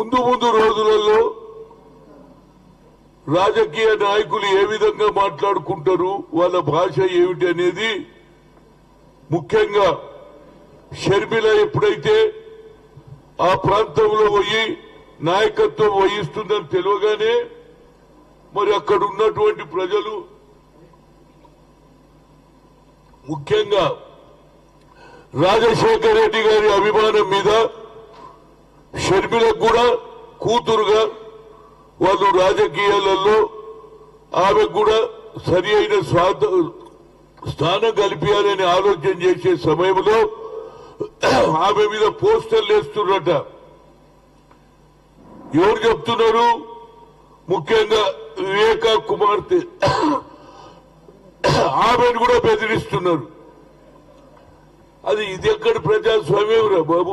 ముందు ముందు రోజులలో రాజకీయ నాయకులు ఏ విధంగా మాట్లాడుకుంటారు వాళ్ళ భాష ఏమిటి అనేది ముఖ్యంగా షర్మిల ఎప్పుడైతే ఆ ప్రాంతంలో పోయి నాయకత్వం వహిస్తుందని తెలియగానే మరి అక్కడ ఉన్నటువంటి ప్రజలు ముఖ్యంగా రాజశేఖర రెడ్డి గారి అభిమానం మీద షర్మిలకు కూడా కూతురుగా వాళ్ళు రాజకీయాలలో ఆమె కూడా సరి అయిన స్వాత స్థానం కల్పించాలని ఆలోచన చేసే సమయంలో ఆమె మీద పోస్టర్లు వేస్తున్నట ఎవరు చెప్తున్నారు ముఖ్యంగా వివేక కుమార్తె ఆమెను కూడా బెదిరిస్తున్నారు అది ఇది ఎక్కడ ప్రజాస్వామ్యం రా బాబు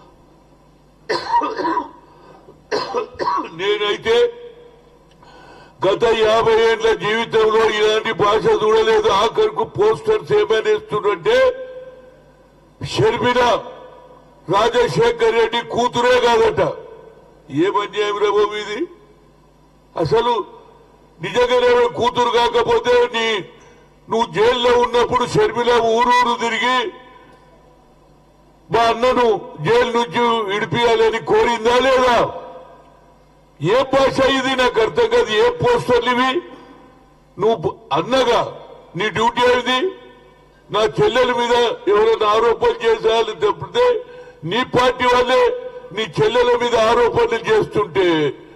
నేనైతే గత యాభై ఏళ్ల జీవితంలో ఇలాంటి భాష చూడలేదు ఆఖరుకు పోస్టర్స్ ఏమైనా ఇస్తుందంటే షర్మిల రాజశేఖర్ రెడ్డి కూతురే కాదట ఏమన్యాయం రా బాబు ఇది అసలు నిజంగానే కూతురు కాకపోతే నీ నువ్వు జైల్లో ఉన్నప్పుడు షర్మిల ఊరూరు తిరిగి మా అన్నను జైలు నుంచి విడిపియాలని కోరిందా లేదా ఏ భాష ఇది నాకు అర్థం కాదు ఏ పోస్టర్లు ఇవి నువ్వు అన్నగా నీ డ్యూటీ ఏది నా చెల్లెల మీద ఎవరైనా ఆరోపణలు చేసేయాలని తప్పితే నీ పార్టీ వాళ్ళే నీ చెల్లెల మీద ఆరోపణలు చేస్తుంటే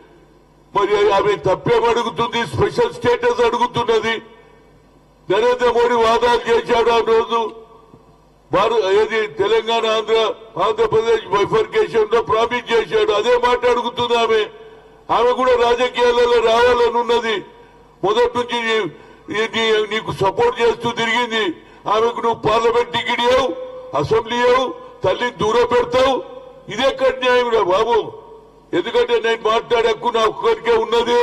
మరి ఆమె తప్పేం అడుగుతుంది స్పెషల్ స్టేటస్ అడుగుతున్నది నరేంద్ర మోడీ వాదాలు చేశాడు ఆ రోజు భారత ఏది తెలంగాణ ఆంధ్ర ఆంధ్రప్రదేశ్ బైఫర్కేషన్ లో ప్రామిస్ చేశాడు అదే మాట అడుగుతుంది ఆమె ఆమె కూడా రాజకీయాలలో రావాలని ఉన్నది మొదటి నుంచి నీ- నీ- నీ- నీకు సపోర్ట్ చేస్తూ తిరిగింది ఆమెకు నువ్వు పార్లమెంట్ టికెట్ ఇవ్వవు అసెంబ్లీ ఇవ్వవు తల్లిని దూరం పెడతావు ఇదే న్యాయం రా బాబు ఎందుకంటే నేను మాట్లాడే హక్కు నా ఒక్కరికే ఉన్నది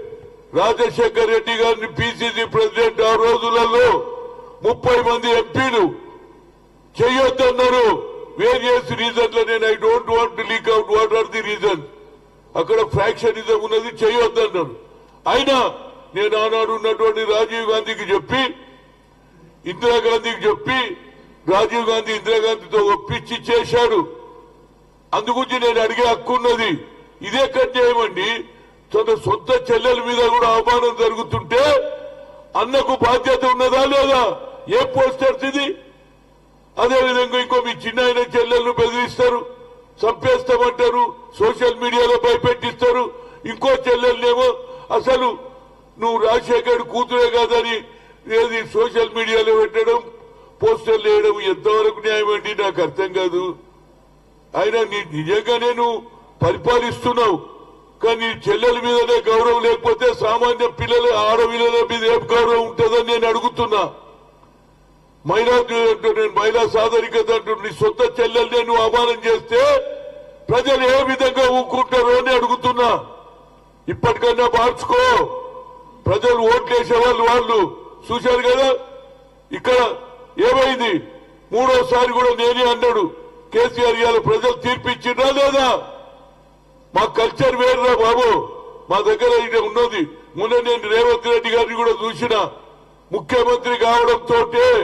రాజశేఖర్ రెడ్డి గారిని పిసిసి ప్రెసిడెంట్ ఆ రోజులలో ముప్పై మంది ఎంపీలు చేయొద్దన్నారు వేరియస్ రీజన్లు నేను I don't want to leak out what are the reason అక్కడ ఫ్రాక్షనిజం ఉన్నది చేయొద్దన్నారు అయినా నేను ఆనాడు ఉన్నటువంటి రాజీవ్ గాంధీకి చెప్పి ఇందిరాగాంధీకి చెప్పి రాజీవ్ గాంధీ ఇందిరాగాంధీతో ఒప్పించి చేశాడు అందుగురించి నేను అడిగే హక్కు ఉన్నది ఇదే కన్యాయమండి తన సొంత చెల్లెల మీద కూడా అవమానం జరుగుతుంటే అన్నకు బాధ్యత ఉన్నదా లేదా ఏ పోస్టర్స్ ఇది అదే విధంగా ఇంకో మీ చిన్న ఆయన చెల్లెలను బెదిరిస్తారు చంపేస్తామంటారు సోషల్ మీడియాలో భయపెట్టిస్తారు ఇంకో చెల్లెలనేమో అసలు నువ్వు రాజశేఖర్ కూతురే కాదని ఏది సోషల్ మీడియాలో పెట్టడం పోస్టర్లు వేయడం ఎంతవరకు న్యాయం అండి నాకు అర్థం కాదు ఆయన నీ నిజంగానే నువ్వు పరిపాలిస్తున్నావు కానీ నీ చెల్లెల మీదనే గౌరవం లేకపోతే సామాన్య పిల్లల ఆడపిల్లల మీద ఏం గౌరవం ఉంటుందని నేను అడుగుతున్నా మహిళా అంటూ నేను మహిళా సాధరికత అంటూ నీ సొంత చెల్లెల్ని నువ్వు అవమానం చేస్తే ప్రజలు ఏ విధంగా ఊరుకుంటారో అని అడుగుతున్నా ఇప్పటికన్నా మార్చుకో ప్రజలు ఓట్లేసే వాళ్ళు వాళ్ళు చూశారు కదా ఇక్కడ ఏమైంది మూడోసారి కూడా నేనే అన్నాడు కేసీఆర్ ఇవాళ ప్రజలు తీర్పిచ్చిండ్రా లేదా మా కల్చర్ వేరురా బాబు మా దగ్గర ఇది ఉన్నది మొన్న నేను రేవంత్ రెడ్డి గారిని కూడా చూసిన ముఖ్యమంత్రి కావడంతో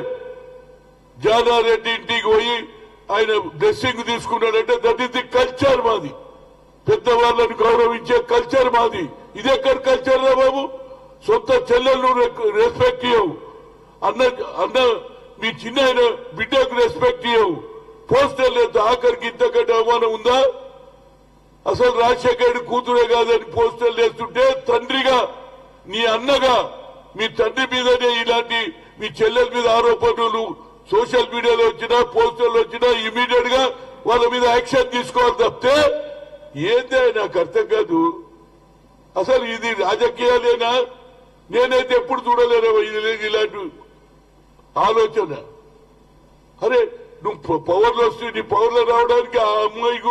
జానారెడ్డి ఇంటికి పోయి ఆయన డ్రెస్సింగ్ తీసుకున్నాడంటే దట్ ఈస్ ది కల్చర్ మాది పెద్దవాళ్ళని గౌరవించే కల్చర్ మాది ఇది ఎక్కడ కల్చర్ రా బాబు సొంత చెల్లెళ్ళు రెస్పెక్ట్ ఇవ్వవు అన్న అన్న మీ చిన్న ఆయన బిడ్డకు రెస్పెక్ట్ ఇవ్వవు పోస్టర్ లేదు ఆఖరికి ఇంతకంటే అవమానం ఉందా అసలు రాజశేఖర్ కూతురే కాదని పోస్టర్లు వేస్తుంటే తండ్రిగా నీ అన్నగా మీ తండ్రి మీదనే ఇలాంటి మీ చెల్లెల మీద ఆరోపణలు సోషల్ మీడియాలో వచ్చినా పోస్టర్లు వచ్చినా ఇమీడియట్ గా వాళ్ళ మీద యాక్షన్ తీసుకోవాలి తప్పితే ఏందే నాకు అర్థం కాదు అసలు ఇది రాజకీయాలేనా నేనైతే ఎప్పుడు చూడలేను ఇది ఇలాంటి ఆలోచన అరే నువ్వు పవర్లో వస్తే నీ పవర్లో రావడానికి ఆ అమ్మాయికు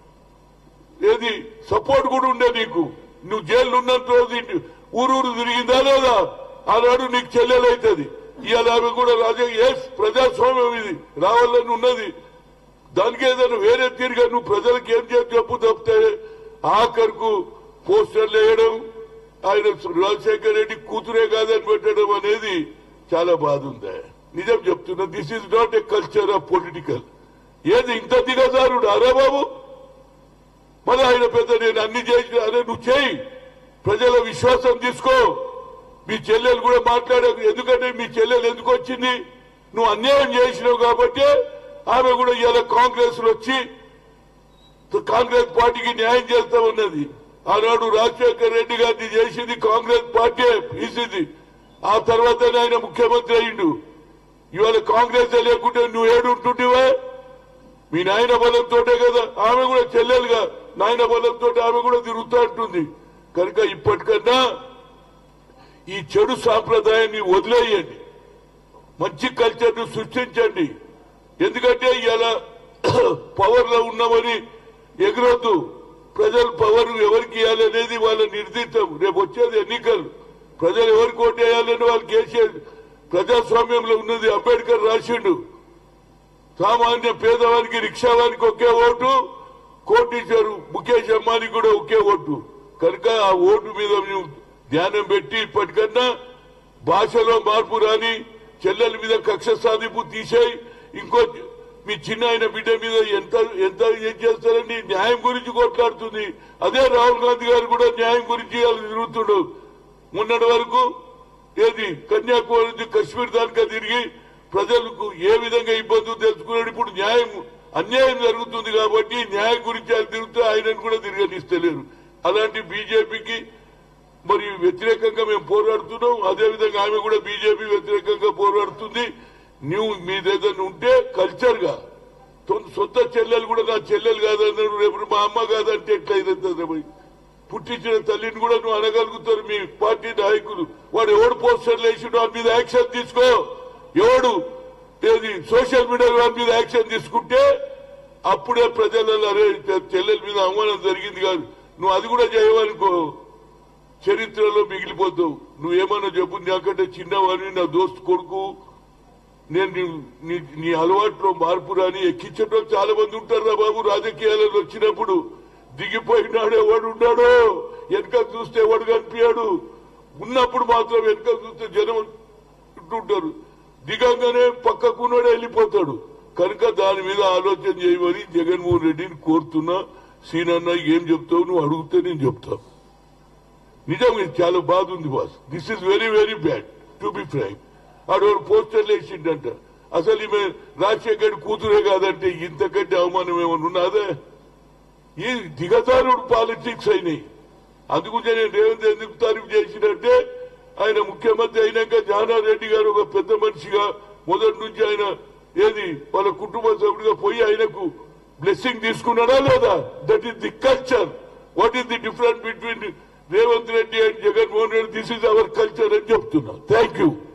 ఏది సపోర్ట్ కూడా ఉండే నీకు నువ్వు జైలు ఉన్నంత రోజు ఇటు ఊరూరు తిరిగిందా లేదా ఆనాడు నీకు చెల్లెలైతుంది ఇవాళ ఆమె కూడా రాజా ఎస్ ప్రజాస్వామ్యం ఇది రావాలని ఉన్నది దానికి ఏదైనా వేరే తీరుగా నువ్వు ప్రజలకు ఏం చేసి చెప్పు తప్పితే ఆఖరుకు పోస్టర్లు వేయడం ఆయన రాజశేఖర్ రెడ్డి కూతురే కాదని పెట్టడం అనేది చాలా బాధ ఉంది నిజం చెప్తున్నా this is not a culture of political ఏది ఇంత దిగజారుడు అరే బాబు మరి ఆయన పెద్ద నేను అన్ని చేసిన అరే నువ్వు చేయి ప్రజల విశ్వాసం తీసుకో మీ చెల్లెలు కూడా మాట్లాడారు ఎందుకంటే మీ చెల్లెలు ఎందుకు వచ్చింది నువ్వు అన్యాయం చేసినావు కాబట్టి ఆమె కూడా ఇవాళ కాంగ్రెస్ లో వచ్చి కాంగ్రెస్ పార్టీకి న్యాయం చేస్తామన్నది ఆనాడు రాజశేఖర రెడ్డి గారిని చేసింది కాంగ్రెస్ పార్టీ తీసింది ఆ తర్వాతనే ఆయన ముఖ్యమంత్రి అయిండు ఇవాళ కాంగ్రెస్ లేకుంటే నువ్వు ఏడు ఉంటుంటివా మీ నాయన బలంతోటే కదా ఆమె కూడా చెల్లెలుగా నాయన బలంతో ఆమె కూడా తిరుగుతూ ఉంటుంది కనుక ఇప్పటికన్నా ఈ చెడు సాంప్రదాయాన్ని వదిలేయండి మంచి కల్చర్ ను సృష్టించండి ఎందుకంటే ఇలా పవర్ లో ఉన్నామని ఎగరొద్దు ప్రజలు పవర్ ఎవరికి ఇవ్వాలనేది వాళ్ళ నిర్దిష్టం రేపు వచ్చేది ఎన్నికలు ప్రజలు ఎవరికి ఓటేయాలని వాళ్ళు కేసీఆర్ ప్రజాస్వామ్యంలో ఉన్నది అంబేద్కర్ రాసిండు సామాన్య పేదవానికి రిక్షావానికి ఒకే ఓటు కోటీశ్వరు ముఖేష్ అంబానీ కూడా ఒకే ఓటు కనుక ఆ ఓటు మీద మేము ధ్యానం పెట్టి ఇప్పటికన్నా భాషలో మార్పు రాని చెల్లెల మీద కక్ష సాధింపు తీసేయి ఇంకో మీ చిన్న ఆయన బిడ్డ మీద ఎంత ఎంత ఏం చేస్తారండి న్యాయం గురించి కొట్లాడుతుంది అదే రాహుల్ గాంధీ గారు కూడా న్యాయం గురించి వాళ్ళు తిరుగుతుండు మొన్నటి వరకు ఏది కన్యాకుమారి నుంచి కశ్మీర్ దానికా తిరిగి ప్రజలకు ఏ విధంగా ఇబ్బందులు తెలుసుకున్నాడు ఇప్పుడు న్యాయం అన్యాయం జరుగుతుంది కాబట్టి న్యాయం గురించి ఆయన తిరిగితే ఆయనను కూడా తిరగనిస్తలేరు అలాంటి బీజేపీకి మరి వ్యతిరేకంగా మేము పోరాడుతున్నాం అదేవిధంగా ఆమె కూడా బీజేపీ వ్యతిరేకంగా పోరాడుతుంది నువ్వు మీదేదైనా ఉంటే కల్చర్ గా తొ- సొంత చెల్లెలు కూడా నా చెల్లెలు కాదన్నాడు రేపు మా అమ్మ కాదంటే ఎట్లా ఇదంతా మరి పుట్టించిన తల్లిని కూడా నువ్వు అనగలుగుతారు మీ పార్టీ నాయకులు వాడు ఎవడు పోస్టర్లు వేసిండో వాడి మీద యాక్షన్ తీసుకో ఎవడు ఏది సోషల్ మీడియా వాడి మీద యాక్షన్ తీసుకుంటే అప్పుడే ప్రజలలో అరే చెల్లెల మీద అవమానం జరిగింది కాదు నువ్వు అది కూడా చేయవనుకో చరిత్రలో మిగిలిపోతావు నువ్వేమన్నా చెప్పు నాకంటే చిన్నవాడిని నా దోస్తు కొడుకు నేను నీ- నీ నీ అలవాట్లో మార్పు రాని ఎక్కించడం చాలా మంది ఉంటారు రా బాబు రాజకీయాలలో వచ్చినప్పుడు దిగిపోయినాడు ఎవడు ఉన్నాడో వెనక చూస్తే ఎవడు కనిపించాడు ఉన్నప్పుడు మాత్రం వెనక చూస్తే జనం ఉంటుంటారు దిగంగానే పక్కకున్నాడే వెళ్ళిపోతాడు కనుక దాని మీద ఆలోచన చేయమని జగన్మోహన్ రెడ్డిని కోరుతున్నా సీనన్న ఏం చెప్తావు నువ్వు అడిగితే నేను చెప్తాను నిజం ఇది చాలా బాధ ఉంది boss this is very very bad to be frank ఆడు పోస్టర్లు వేసిండంట అసలు ఈమె రాజశేఖర్ కూతురే కాదంటే ఇంతకంటే అవమానం ఏమైనా ఉన్నదే ఈ దిగజారుడు పాలిటిక్స్ అయినాయి అందుగురించి నేను రేవంత్ ఎందుకు తారీఫ్ చేసినట్టే ఆయన ముఖ్యమంత్రి అయినాక జానారెడ్డి గారు ఒక పెద్ద మనిషిగా మొదటి నుంచి ఆయన ఏది వాళ్ళ కుటుంబ సభ్యుడిగా పోయి ఆయనకు బ్లెస్సింగ్ తీసుకున్నాడా లేదా that is the culture what is the difference between Revanth Reddy and Jaganmohan Reddy this is our culture అని చెప్తున్నా థ్యాంక్ యూ